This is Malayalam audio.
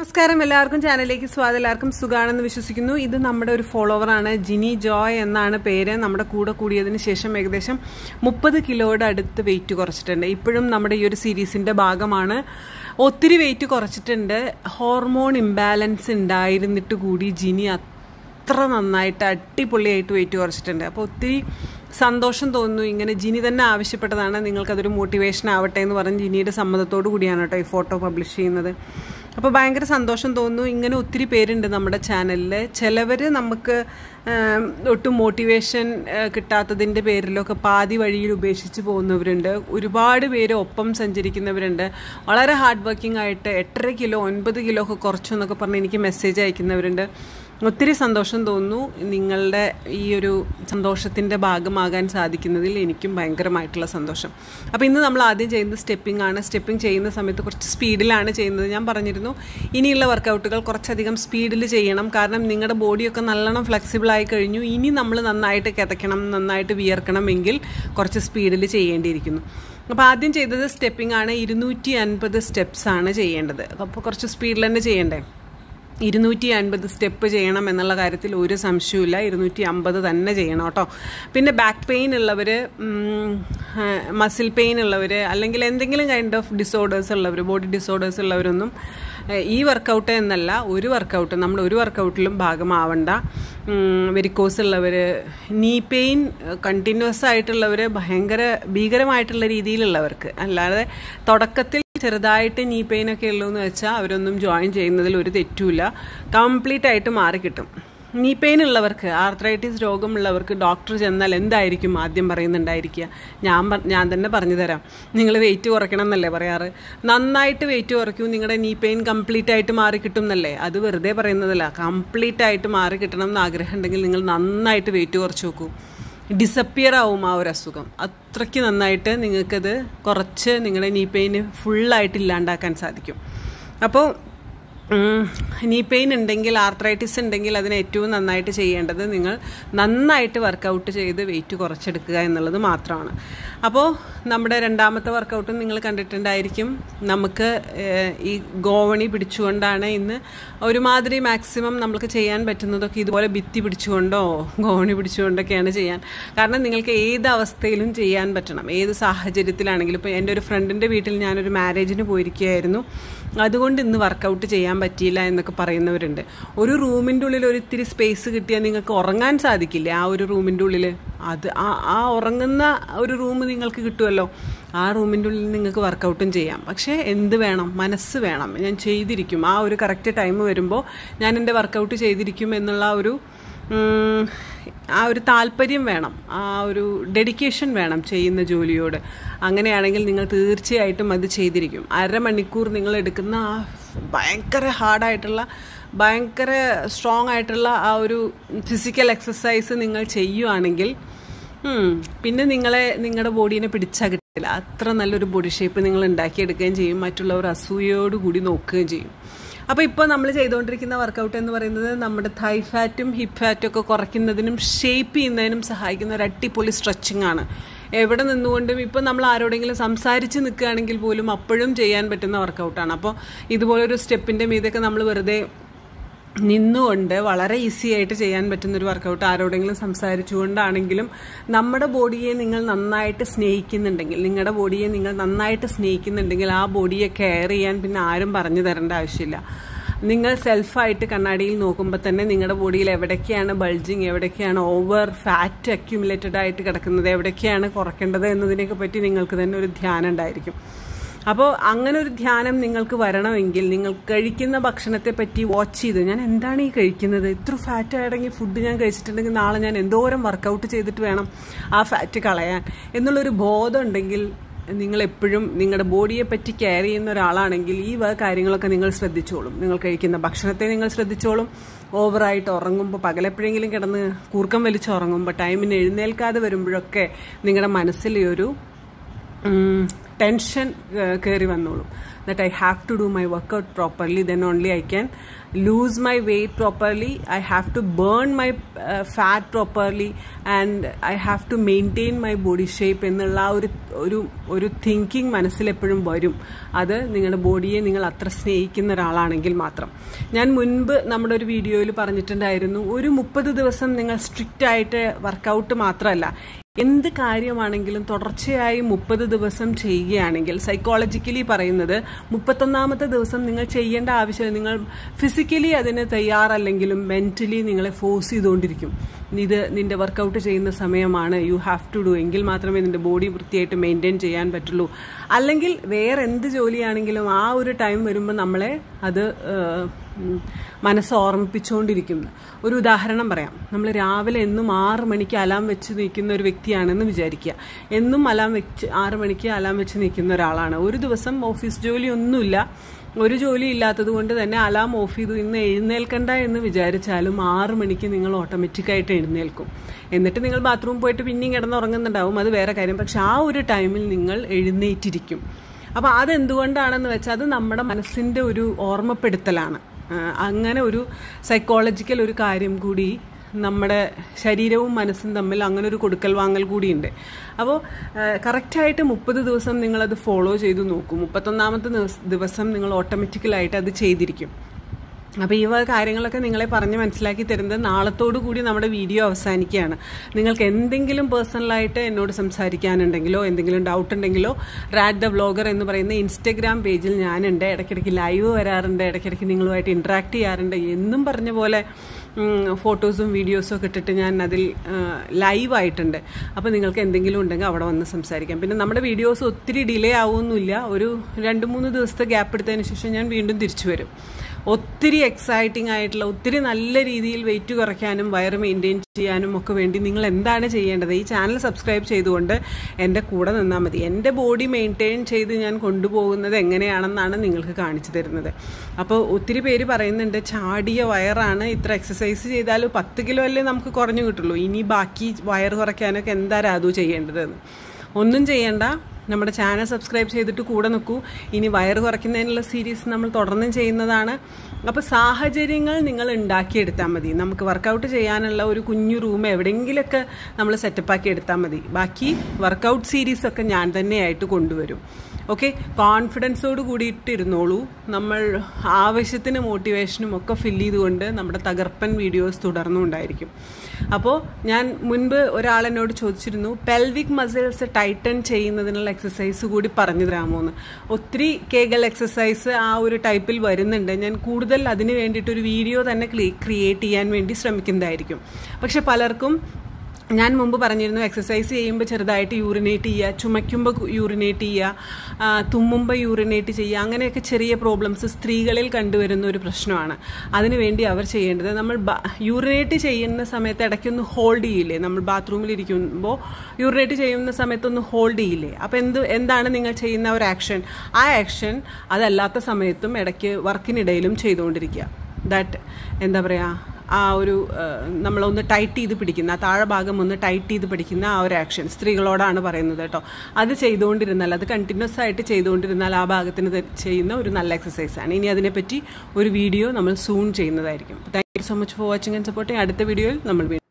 നമസ്കാരം എല്ലാവർക്കും ചാനലിലേക്ക് സ്വാഗതം എല്ലാവർക്കും സുഖാണെന്ന് വിശ്വസിക്കുന്നു ഇത് നമ്മുടെ ഒരു ഫോളോവറാണ് ജിനി ജോയ് എന്നാണ് പേര് നമ്മുടെ കൂടെ കൂടിയതിന് ശേഷം ഏകദേശം മുപ്പത് കിലോയുടെ അടുത്ത് വെയിറ്റ് കുറച്ചിട്ടുണ്ട് ഇപ്പോഴും നമ്മുടെ ഈ ഒരു സീരീസിന്റെ ഭാഗമാണ് ഒത്തിരി വെയിറ്റ് കുറച്ചിട്ടുണ്ട് ഹോർമോൺ ഇംബാലൻസ് ഉണ്ടായിരുന്നിട്ട് കൂടി ജിനി അത്ര നന്നായിട്ട് അടിപൊളിയായിട്ട് വെയിറ്റ് കുറച്ചിട്ടുണ്ട് അപ്പോൾ ഒത്തിരി സന്തോഷം തോന്നുന്നു ഇങ്ങനെ ജിനി തന്നെ ആവശ്യപ്പെട്ടതാണ് നിങ്ങൾക്കതൊരു മോട്ടിവേഷൻ ആവട്ടെ എന്ന് പറഞ്ഞ് ജിനിയുടെ സമ്മതത്തോടു കൂടിയാണ് കേട്ടോ ഈ ഫോട്ടോ പബ്ലിഷ് ചെയ്യുന്നത് അപ്പോൾ ഭയങ്കര സന്തോഷം തോന്നുന്നു ഇങ്ങനെ ഒത്തിരി പേരുണ്ട് നമ്മുടെ ചാനലിൽ ചിലവർ നമുക്ക് ഒട്ടും മോട്ടിവേഷൻ കിട്ടാത്തതിൻ്റെ പേരിലൊക്കെ പാതി വഴിയിൽ ഉപേക്ഷിച്ച് പോകുന്നവരുണ്ട് ഒരുപാട് പേര് ഒപ്പം സഞ്ചരിക്കുന്നവരുണ്ട് വളരെ ഹാർഡ് വർക്കിംഗ് ആയിട്ട് എട്ടര കിലോ ഒൻപത് കിലോ ഒക്കെ കുറച്ചു എന്നൊക്കെ പറഞ്ഞ് എനിക്ക് മെസ്സേജ് അയക്കുന്നവരുണ്ട് ഒത്തിരി സന്തോഷം തോന്നുന്നു നിങ്ങളുടെ ഈ ഒരു സന്തോഷത്തിൻ്റെ ഭാഗമാകാൻ സാധിക്കുന്നതിൽ എനിക്കും ഭയങ്കരമായിട്ടുള്ള സന്തോഷം അപ്പോൾ ഇന്ന് നമ്മൾ ആദ്യം ചെയ്യുന്നത് സ്റ്റെപ്പിംഗ് ആണ് സ്റ്റെപ്പിംഗ് ചെയ്യുന്ന സമയത്ത് കുറച്ച് സ്പീഡിലാണ് ചെയ്യുന്നത് ഞാൻ പറഞ്ഞിരുന്നു ഇനിയുള്ള വർക്കൗട്ടുകൾ കുറച്ചധികം സ്പീഡിൽ ചെയ്യണം കാരണം നിങ്ങളുടെ ബോഡിയൊക്കെ നല്ലോണം ഫ്ലെക്സിബിൾ ആയി കഴിഞ്ഞു ഇനി നമ്മൾ നന്നായിട്ട് കിതയ്ക്കണം നന്നായിട്ട് വിയർക്കണമെങ്കിൽ കുറച്ച് സ്പീഡിൽ ചെയ്യേണ്ടിയിരിക്കുന്നു അപ്പോൾ ആദ്യം ചെയ്തത് സ്റ്റെപ്പിംഗ് ആണ് ഇരുന്നൂറ്റി അൻപത് സ്റ്റെപ്സ് ആണ് ചെയ്യേണ്ടത് അപ്പോൾ കുറച്ച് സ്പീഡിൽ തന്നെ ചെയ്യണ്ടേ ഇരുന്നൂറ്റി അൻപത് സ്റ്റെപ്പ് ചെയ്യണം എന്നുള്ള കാര്യത്തിൽ ഒരു സംശയമില്ല ഇരുന്നൂറ്റി അമ്പത് തന്നെ ചെയ്യണം കേട്ടോ പിന്നെ ബാക്ക് പെയിൻ ഉള്ളവർ മസിൽ പെയിൻ ഉള്ളവർ അല്ലെങ്കിൽ എന്തെങ്കിലും കൈൻഡ് ഓഫ് ഡിസോർഡേഴ്സ് ഉള്ളവർ ബോഡി ഡിസോർഡേഴ്സ് ഉള്ളവരൊന്നും ഈ വർക്കൗട്ട് എന്നല്ല ഒരു വർക്കൗട്ട് നമ്മൾ ഒരു വർക്കൗട്ടിലും ഭാഗമാവണ്ട വെരിക്കോസ് ഉള്ളവർ നീ പെയിൻ കണ്ടിന്യൂസ് ആയിട്ടുള്ളവർ ഭയങ്കര ഭീകരമായിട്ടുള്ള രീതിയിലുള്ളവർക്ക് അല്ലാതെ തുടക്കത്തിൽ ചെറുതായിട്ട് നീ പെയിൻ ഒക്കെ ഉള്ളൂ എന്ന് വെച്ചാൽ അവരൊന്നും ജോയിൻ ചെയ്യുന്നതിൽ ഒരു തെറ്റുമില്ല കംപ്ലീറ്റ് ആയിട്ട് മാറിക്കിട്ടും നീ പെയിൻ ഉള്ളവർക്ക് ആർത്രൈറ്റിസ് രോഗമുള്ളവർക്ക് ഡോക്ടർ ചെന്നാൽ എന്തായിരിക്കും ആദ്യം പറയുന്നുണ്ടായിരിക്കുക ഞാൻ ഞാൻ തന്നെ പറഞ്ഞു തരാം നിങ്ങൾ വെയിറ്റ് കുറയ്ക്കണം എന്നല്ലേ പറയാറ് നന്നായിട്ട് വെയിറ്റ് കുറയ്ക്കൂ നിങ്ങളുടെ നീ പെയിൻ കംപ്ലീറ്റ് ആയിട്ട് മാറി കിട്ടും എന്നല്ലേ അത് വെറുതെ പറയുന്നതല്ല കംപ്ലീറ്റ് ആയിട്ട് മാറി കിട്ടണം എന്ന് ആഗ്രഹം ഉണ്ടെങ്കിൽ നിങ്ങൾ നന്നായിട്ട് വെയിറ്റ് കുറച്ച് നോക്കൂ ഡിസപ്പിയർ ആവും ആ ഒരു അസുഖം അത്രയ്ക്ക് നന്നായിട്ട് നിങ്ങൾക്കത് കുറച്ച് നിങ്ങളുടെ നീ പെയിന് ഫുള്ളായിട്ട് ഇല്ലാണ്ടാക്കാൻ സാധിക്കും അപ്പോൾ നീ പെയിൻ ഉണ്ടെങ്കിൽ ആർത്രൈറ്റിസ് ഉണ്ടെങ്കിൽ അതിന് ഏറ്റവും നന്നായിട്ട് ചെയ്യേണ്ടത് നിങ്ങൾ നന്നായിട്ട് വർക്കൗട്ട് ചെയ്ത് വെയിറ്റ് കുറച്ചെടുക്കുക എന്നുള്ളത് മാത്രമാണ് അപ്പോൾ നമ്മുടെ രണ്ടാമത്തെ വർക്കൗട്ടും നിങ്ങൾ കണ്ടിട്ടുണ്ടായിരിക്കും നമുക്ക് ഈ ഗോവണി പിടിച്ചുകൊണ്ടാണ് ഇന്ന് ഒരുമാതിരി മാക്സിമം നമുക്ക് ചെയ്യാൻ പറ്റുന്നതൊക്കെ ഇതുപോലെ ഭിത്തി പിടിച്ചുകൊണ്ടോ ഗോവണി പിടിച്ചുകൊണ്ടൊക്കെയാണ് ചെയ്യാൻ കാരണം നിങ്ങൾക്ക് ഏത് അവസ്ഥയിലും ചെയ്യാൻ പറ്റണം ഏത് സാഹചര്യത്തിലാണെങ്കിലും ഇപ്പോൾ എൻ്റെ ഒരു ഫ്രണ്ടിൻ്റെ വീട്ടിൽ ഞാനൊരു മാരേജിന് പോയിരിക്കുകയായിരുന്നു അതുകൊണ്ട് ഇന്ന് വർക്കൗട്ട് ചെയ്യാൻ പറ്റിയില്ല എന്നൊക്കെ പറയുന്നവരുണ്ട് ഒരു റൂമിൻ്റെ ഉള്ളിൽ ഒരു ഇത്തിരി സ്പേസ് കിട്ടിയാൽ നിങ്ങൾക്ക് ഉറങ്ങാൻ സാധിക്കില്ല ആ ഒരു റൂമിൻ്റെ ഉള്ളിൽ അത് ആ ആ ഉറങ്ങുന്ന ഒരു റൂം നിങ്ങൾക്ക് കിട്ടുമല്ലോ ആ റൂമിൻ്റെ ഉള്ളിൽ നിങ്ങൾക്ക് വർക്കൗട്ടും ചെയ്യാം പക്ഷേ എന്ത് വേണം മനസ്സ് വേണം ഞാൻ ചെയ്തിരിക്കും ആ ഒരു കറക്റ്റ് ടൈം വരുമ്പോൾ ഞാൻ എൻ്റെ വർക്കൗട്ട് ചെയ്തിരിക്കും എന്നുള്ള ഒരു ആ ഒരു താല്പര്യം വേണം ആ ഒരു ഡെഡിക്കേഷൻ വേണം ചെയ്യുന്ന ജോലിയോട് അങ്ങനെയാണെങ്കിൽ നിങ്ങൾ തീർച്ചയായിട്ടും അത് ചെയ്തിരിക്കും അരമണിക്കൂർ നിങ്ങൾ എടുക്കുന്ന ആ ഭയങ്കര ഹാർഡായിട്ടുള്ള ഭയങ്കര സ്ട്രോങ് ആയിട്ടുള്ള ആ ഒരു ഫിസിക്കൽ എക്സസൈസ് നിങ്ങൾ ചെയ്യുവാണെങ്കിൽ പിന്നെ നിങ്ങളെ നിങ്ങളുടെ ബോഡീനെ പിടിച്ചാൽ കിട്ടില്ല അത്ര നല്ലൊരു ബോഡി ഷേപ്പ് നിങ്ങൾ ഉണ്ടാക്കിയെടുക്കുകയും ചെയ്യും മറ്റുള്ളവർ അസൂയയോടുകൂടി നോക്കുകയും ചെയ്യും അപ്പോൾ ഇപ്പോൾ നമ്മൾ ചെയ്തുകൊണ്ടിരിക്കുന്ന വർക്കൗട്ട് എന്ന് പറയുന്നത് നമ്മുടെ തൈ ഫാറ്റും ഹിപ്പ് ഫാറ്റും ഒക്കെ കുറയ്ക്കുന്നതിനും ഷേപ്പ് ചെയ്യുന്നതിനും സഹായിക്കുന്ന ഒരു അടിപൊളി സ്ട്രെച്ചിങ് ആണ് എവിടെ നിന്നുകൊണ്ടും ഇപ്പോൾ നമ്മൾ ആരോടെങ്കിലും സംസാരിച്ച് നിൽക്കുകയാണെങ്കിൽ പോലും അപ്പോഴും ചെയ്യാൻ പറ്റുന്ന വർക്കൗട്ടാണ് അപ്പോൾ ഇതുപോലൊരു സ്റ്റെപ്പിൻ്റെ മീതൊക്കെ നമ്മൾ വെറുതെ നിന്നുകൊണ്ട് വളരെ ഈസി ആയിട്ട് ചെയ്യാൻ പറ്റുന്ന ഒരു വർക്കൗട്ട് ആരോടെങ്കിലും സംസാരിച്ചുകൊണ്ടാണെങ്കിലും നമ്മുടെ ബോഡിയെ നിങ്ങൾ നന്നായിട്ട് സ്നേഹിക്കുന്നുണ്ടെങ്കിൽ നിങ്ങളുടെ ബോഡിയെ നിങ്ങൾ നന്നായിട്ട് സ്നേഹിക്കുന്നുണ്ടെങ്കിൽ ആ ബോഡിയെ കെയർ ചെയ്യാൻ പിന്നെ ആരും പറഞ്ഞു തരേണ്ട ആവശ്യമില്ല നിങ്ങൾ സെൽഫായിട്ട് കണ്ണാടിയിൽ നോക്കുമ്പോൾ തന്നെ നിങ്ങളുടെ ബോഡിയിൽ എവിടേക്കാണ് ബൾജിങ് എവിടേക്കാണ് ഓവർ ഫാറ്റ് അക്യുമുലേറ്റഡ് ആയിട്ട് കിടക്കുന്നത് എവിടേക്കാണ് കുറയ്ക്കേണ്ടത് എന്നതിനെയൊക്കെ പറ്റി നിങ്ങൾക്ക് തന്നെ ഒരു ധ്യാനം ഉണ്ടായിരിക്കും അപ്പോൾ അങ്ങനെ ഒരു ധ്യാനം നിങ്ങൾക്ക് വരണമെങ്കിൽ നിങ്ങൾ കഴിക്കുന്ന ഭക്ഷണത്തെ പറ്റി വാച്ച് ചെയ്ത് ഞാൻ എന്താണ് ഈ കഴിക്കുന്നത് ഇത്ര ഫാറ്റ് അടങ്ങിയ ഫുഡ് ഞാൻ കഴിച്ചിട്ടുണ്ടെങ്കിൽ നാളെ ഞാൻ എന്തോരം വർക്കൗട്ട് ചെയ്തിട്ട് വേണം ആ ഫാറ്റ് കളയാൻ എന്നുള്ളൊരു ബോധം ഉണ്ടെങ്കിൽ നിങ്ങൾ എപ്പോഴും നിങ്ങളുടെ ബോഡിയെ പറ്റി കെയർ ചെയ്യുന്ന ഒരാളാണെങ്കിൽ ഈ വക കാര്യങ്ങളൊക്കെ നിങ്ങൾ ശ്രദ്ധിച്ചോളും നിങ്ങൾ കഴിക്കുന്ന ഭക്ഷണത്തെ നിങ്ങൾ ശ്രദ്ധിച്ചോളും ഓവറായിട്ട് ഉറങ്ങുമ്പോൾ പകലെപ്പോഴെങ്കിലും കിടന്ന് കൂർക്കം വലിച്ച് ഉറങ്ങുമ്പോൾ ടൈമിന് എഴുന്നേൽക്കാതെ വരുമ്പോഴൊക്കെ നിങ്ങളുടെ മനസ്സിൽ ഒരു ടെൻഷൻ കയറി വന്നോളും that I have to do my workout properly then only I can lose my weight properly i have to burn my uh, fat properly and i have to maintain my body shape എന്നുള്ള ആ ഒരു ഒരു ഒരു തിങ്കിങ് മനസ്സിൽ എപ്പോഴും വരും അത് നിങ്ങളുടെ ബോഡിയെ നിങ്ങൾ അത്ര സ്നേഹിക്കുന്ന ഒരാളാണെങ്കിൽ മാത്രം ഞാൻ മുൻപ് നമ്മുടെ ഒരു വീഡിയോയിൽ പറഞ്ഞിട്ടുണ്ടായിരുന്നു ഒരു മുപ്പത് ദിവസം നിങ്ങൾ സ്ട്രിക്റ്റ് ആയിട്ട് വർക്കൗട്ട് മാത്രമല്ല എന്ത് കാര്യമാണെങ്കിലും തുടർച്ചയായി മുപ്പത് ദിവസം ചെയ്യുകയാണെങ്കിൽ സൈക്കോളജിക്കലി പറയുന്നത് മുപ്പത്തൊന്നാമത്തെ ദിവസം നിങ്ങൾ ചെയ്യേണ്ട ആവശ്യം നിങ്ങൾ ഫിസിക്കലി അതിന് തയ്യാറല്ലെങ്കിലും മെന്റലി നിങ്ങളെ ഫോഴ്സ് ചെയ്തുകൊണ്ടിരിക്കും ഇത് നിന്റെ വർക്കൗട്ട് ചെയ്യുന്ന സമയമാണ് യു ഹാവ് ടു ഡു എങ്കിൽ മാത്രമേ നിന്റെ ബോഡി വൃത്തിയായിട്ട് മെയിൻറ്റെയിൻ ചെയ്യാൻ പറ്റുള്ളൂ അല്ലെങ്കിൽ വേറെ എന്ത് ജോലിയാണെങ്കിലും ആ ഒരു ടൈം വരുമ്പോൾ നമ്മളെ അത് മനസ്സ് ഓർമ്മിപ്പിച്ചുകൊണ്ടിരിക്കുന്നു ഒരു ഉദാഹരണം പറയാം നമ്മൾ രാവിലെ എന്നും ആറ് മണിക്ക് അലാം വെച്ച് നിൽക്കുന്ന ഒരു വ്യക്തിയാണെന്ന് വിചാരിക്കുക എന്നും അലാം വെച്ച് ആറ് മണിക്ക് അലാം വെച്ച് നിൽക്കുന്ന ഒരാളാണ് ഒരു ദിവസം ഓഫീസ് ജോലി ഒന്നുമില്ല ഒരു ജോലി ഇല്ലാത്തത് കൊണ്ട് തന്നെ അലാം ഓഫ് ചെയ്തു ഇന്ന് എഴുന്നേൽക്കണ്ട എന്ന് വിചാരിച്ചാലും ആറ് മണിക്ക് നിങ്ങൾ ഓട്ടോമാറ്റിക്കായിട്ട് എഴുന്നേൽക്കും എന്നിട്ട് നിങ്ങൾ ബാത്റൂം പോയിട്ട് പിന്നെയും കിടന്നുറങ്ങുന്നുണ്ടാവും അത് വേറെ കാര്യം പക്ഷെ ആ ഒരു ടൈമിൽ നിങ്ങൾ എഴുന്നേറ്റിരിക്കും അപ്പോൾ അതെന്തുകൊണ്ടാണെന്ന് വെച്ചാൽ അത് നമ്മുടെ മനസ്സിൻ്റെ ഒരു ഓർമ്മപ്പെടുത്തലാണ് അങ്ങനെ ഒരു സൈക്കോളജിക്കൽ ഒരു കാര്യം കൂടി നമ്മുടെ ശരീരവും മനസ്സും തമ്മിൽ അങ്ങനെ ഒരു കൊടുക്കൽ വാങ്ങൽ കൂടിയുണ്ട് അപ്പോൾ കറക്റ്റായിട്ട് മുപ്പത് ദിവസം നിങ്ങളത് ഫോളോ ചെയ്ത് നോക്കും മുപ്പത്തൊന്നാമത്തെ ദിവസം നിങ്ങൾ ഓട്ടോമാറ്റിക്കലായിട്ട് അത് ചെയ്തിരിക്കും അപ്പോൾ ഈ വക കാര്യങ്ങളൊക്കെ നിങ്ങളെ പറഞ്ഞ് മനസ്സിലാക്കി തരുന്നത് നാളത്തോടു കൂടി നമ്മുടെ വീഡിയോ അവസാനിക്കുകയാണ് നിങ്ങൾക്ക് എന്തെങ്കിലും പേഴ്സണലായിട്ട് എന്നോട് സംസാരിക്കാനുണ്ടെങ്കിലോ എന്തെങ്കിലും ഡൗട്ട് ഉണ്ടെങ്കിലോ റാഡ് ദ വ്ളോഗർ എന്ന് പറയുന്ന ഇൻസ്റ്റഗ്രാം പേജിൽ ഞാനുണ്ട് ഇടയ്ക്കിടയ്ക്ക് ലൈവ് വരാറുണ്ട് ഇടയ്ക്കിടയ്ക്ക് നിങ്ങളുമായിട്ട് ഇൻട്രാക്ട് ചെയ്യാറുണ്ട് എന്നും പറഞ്ഞ പോലെ ഫോട്ടോസും വീഡിയോസും ഒക്കെ ഇട്ടിട്ട് ഞാൻ അതിൽ ലൈവായിട്ടുണ്ട് അപ്പോൾ നിങ്ങൾക്ക് എന്തെങ്കിലും ഉണ്ടെങ്കിൽ അവിടെ വന്ന് സംസാരിക്കാം പിന്നെ നമ്മുടെ വീഡിയോസ് ഒത്തിരി ഡിലേ ആവുമൊന്നുമില്ല ഒരു രണ്ട് മൂന്ന് ദിവസത്തെ ഗ്യാപ്പ് എടുത്തതിന് ശേഷം ഞാൻ വീണ്ടും തിരിച്ചു വരും ഒത്തിരി എക്സൈറ്റിംഗ് ആയിട്ടുള്ള ഒത്തിരി നല്ല രീതിയിൽ വെയിറ്റ് കുറയ്ക്കാനും വയറ് മെയിൻറ്റെയിൻ ചെയ്യാനും ഒക്കെ വേണ്ടി നിങ്ങൾ എന്താണ് ചെയ്യേണ്ടത് ഈ ചാനൽ സബ്സ്ക്രൈബ് ചെയ്തുകൊണ്ട് എൻ്റെ കൂടെ നിന്നാൽ മതി എൻ്റെ ബോഡി മെയിൻറ്റെയിൻ ചെയ്ത് ഞാൻ കൊണ്ടുപോകുന്നത് എങ്ങനെയാണെന്നാണ് നിങ്ങൾക്ക് കാണിച്ചു തരുന്നത് അപ്പോൾ ഒത്തിരി പേര് പറയുന്നുണ്ട് ചാടിയ വയറാണ് ഇത്ര എക്സസൈസ് ചെയ്താൽ പത്ത് കിലോ അല്ലേ നമുക്ക് കുറഞ്ഞു കിട്ടുള്ളൂ ഇനി ബാക്കി വയറ് കുറയ്ക്കാനൊക്കെ എന്താ രാതു ചെയ്യേണ്ടതെന്ന് ഒന്നും ചെയ്യേണ്ട നമ്മുടെ ചാനൽ സബ്സ്ക്രൈബ് ചെയ്തിട്ട് കൂടെ നിൽക്കൂ ഇനി വയറ് കുറയ്ക്കുന്നതിനുള്ള സീരീസ് നമ്മൾ തുടർന്നും ചെയ്യുന്നതാണ് അപ്പോൾ സാഹചര്യങ്ങൾ നിങ്ങൾ ഉണ്ടാക്കിയെടുത്താൽ മതി നമുക്ക് വർക്കൗട്ട് ചെയ്യാനുള്ള ഒരു കുഞ്ഞു റൂം എവിടെയെങ്കിലുമൊക്കെ നമ്മൾ സെറ്റപ്പാക്കി എടുത്താൽ മതി ബാക്കി വർക്കൗട്ട് സീരീസൊക്കെ ഞാൻ തന്നെയായിട്ട് കൊണ്ടുവരും ഓക്കെ കോൺഫിഡൻസോട് കൂടിയിട്ട് ഇരുന്നോളൂ നമ്മൾ ആവശ്യത്തിന് മോട്ടിവേഷനും ഒക്കെ ഫില്ല് ചെയ്തുകൊണ്ട് നമ്മുടെ തകർപ്പൻ വീഡിയോസ് തുടർന്നും ഉണ്ടായിരിക്കും അപ്പോൾ ഞാൻ മുൻപ് ഒരാൾ എന്നോട് ചോദിച്ചിരുന്നു പെൽവിക് മസിൽസ് ടൈറ്റൻ ചെയ്യുന്നതിനുള്ള എക്സസൈസ് കൂടി പറഞ്ഞു തരാമോ എന്ന് ഒത്തിരി കേഗൽ എക്സസൈസ് ആ ഒരു ടൈപ്പിൽ വരുന്നുണ്ട് ഞാൻ കൂടുതൽ അതിന് വേണ്ടിയിട്ടൊരു വീഡിയോ തന്നെ ക്രിയേറ്റ് ചെയ്യാൻ വേണ്ടി ശ്രമിക്കുന്നതായിരിക്കും പക്ഷെ പലർക്കും ഞാൻ മുമ്പ് പറഞ്ഞിരുന്നു എക്സസൈസ് ചെയ്യുമ്പോൾ ചെറുതായിട്ട് യൂറിനേറ്റ് ചെയ്യുക ചുമയ്ക്കുമ്പോൾ യൂറിനേറ്റ് ചെയ്യുക തുമ്മുമ്പോൾ യൂറിനേറ്റ് ചെയ്യുക അങ്ങനെയൊക്കെ ചെറിയ പ്രോബ്ലംസ് സ്ത്രീകളിൽ കണ്ടുവരുന്ന ഒരു പ്രശ്നമാണ് അതിനുവേണ്ടി അവർ ചെയ്യേണ്ടത് നമ്മൾ യൂറിനേറ്റ് ചെയ്യുന്ന സമയത്ത് ഇടയ്ക്കൊന്ന് ഹോൾഡ് ചെയ്യില്ലേ നമ്മൾ ബാത്റൂമിൽ ഇരിക്കുമ്പോൾ യൂറിനേറ്റ് ചെയ്യുന്ന സമയത്തൊന്ന് ഹോൾഡ് ചെയ്യില്ലേ അപ്പോൾ എന്ത് എന്താണ് നിങ്ങൾ ചെയ്യുന്ന ഒരു ആക്ഷൻ ആ ആക്ഷൻ അതല്ലാത്ത സമയത്തും ഇടയ്ക്ക് വർക്കിനിടയിലും ചെയ്തുകൊണ്ടിരിക്കുക ദാറ്റ് എന്താ പറയുക ആ ഒരു നമ്മളൊന്ന് ടൈറ്റ് ചെയ്ത് പിടിക്കുന്ന ആ താഴെ ഭാഗം ഒന്ന് ടൈറ്റ് ചെയ്ത് പിടിക്കുന്ന ആ ഒരു ആക്ഷൻ സ്ത്രീകളോടാണ് പറയുന്നത് കേട്ടോ അത് ചെയ്തുകൊണ്ടിരുന്നാൽ അത് കണ്ടിന്യൂസ് ആയിട്ട് ചെയ്തുകൊണ്ടിരുന്നാൽ ആ ഭാഗത്തിന് ചെയ്യുന്ന ഒരു നല്ല എക്സസൈസാണ് ഇനി അതിനെപ്പറ്റി ഒരു വീഡിയോ നമ്മൾ സൂൺ ചെയ്യുന്നതായിരിക്കും thank you so much for watching and supporting അടുത്ത വീഡിയോയിൽ നമ്മൾ